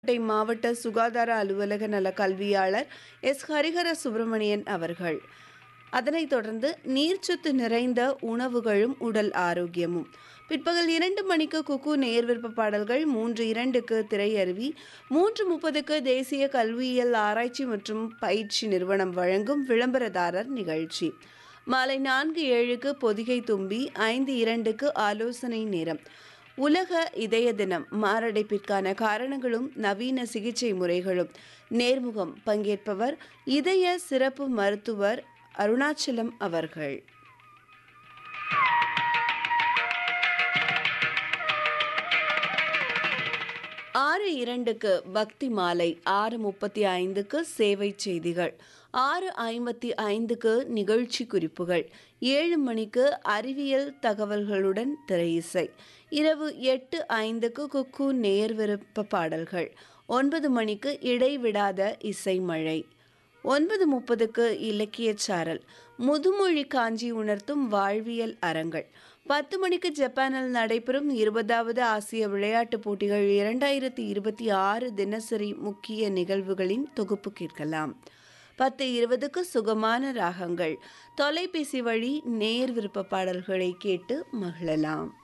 கோட்டை மாவட்ட சுகாதார அலுவலக நல கல்வியாளர் எஸ் ஹரிஹர சுப்பிரமணியன் அவர்கள் அதனைத் தொடர்ந்து நீர்ச்சத்து நிறைந்த உணவுகளும் உடல் ஆரோக்கியமும் பிற்பகல் இரண்டு மணிக்கு குக்கு நேர் விருப்ப பாடல்கள் மூன்று இரண்டுக்கு திரையருவி மூன்று முப்பதுக்கு தேசிய கல்வியியல் ஆராய்ச்சி மற்றும் பயிற்சி நிறுவனம் வழங்கும் விளம்பரதாரர் நிகழ்ச்சி மாலை நான்கு ஏழுக்கு பொதிகை தும்பி ஐந்து இரண்டுக்கு ஆலோசனை நேரம் உலக இதய தினம் மாரடைப்பிற்கான காரணங்களும் நவீன சிகிச்சை முறைகளும் நேர்முகம் பங்கேற்பவர் இதய சிறப்பு மருத்துவர் அருணாச்சலம் அவர்கள் ஆறு இரண்டுக்கு பக்தி மாலை ஆறு முப்பத்தி ஐந்துக்கு சேவை செய்திகள் ஆறு ஐம்பத்தி ஐந்துக்கு நிகழ்ச்சி குறிப்புகள் ஏழு மணிக்கு அறிவியல் தகவல்களுடன் திரையிசை இரவு எட்டு ஐந்துக்கு குக்கு நேர் விருப்ப பாடல்கள் ஒன்பது மணிக்கு இடைவிடாத இசை மழை ஒன்பது முப்பதுக்கு இலக்கியச் சாரல் முதுமொழி காஞ்சி உணர்த்தும் வாழ்வியல் அரங்கள் பத்து மணிக்கு ஜப்பானில் நடைபெறும் இருபதாவது ஆசிய விளையாட்டுப் போட்டிகள் இரண்டாயிரத்தி இருபத்தி ஆறு தினசரி முக்கிய நிகழ்வுகளின் தொகுப்பு கேட்கலாம் பத்து இருபதுக்கு சுகமான ராகங்கள் தொலைபேசி வழி நேர் விருப்ப பாடல்களை கேட்டு மகிழலாம்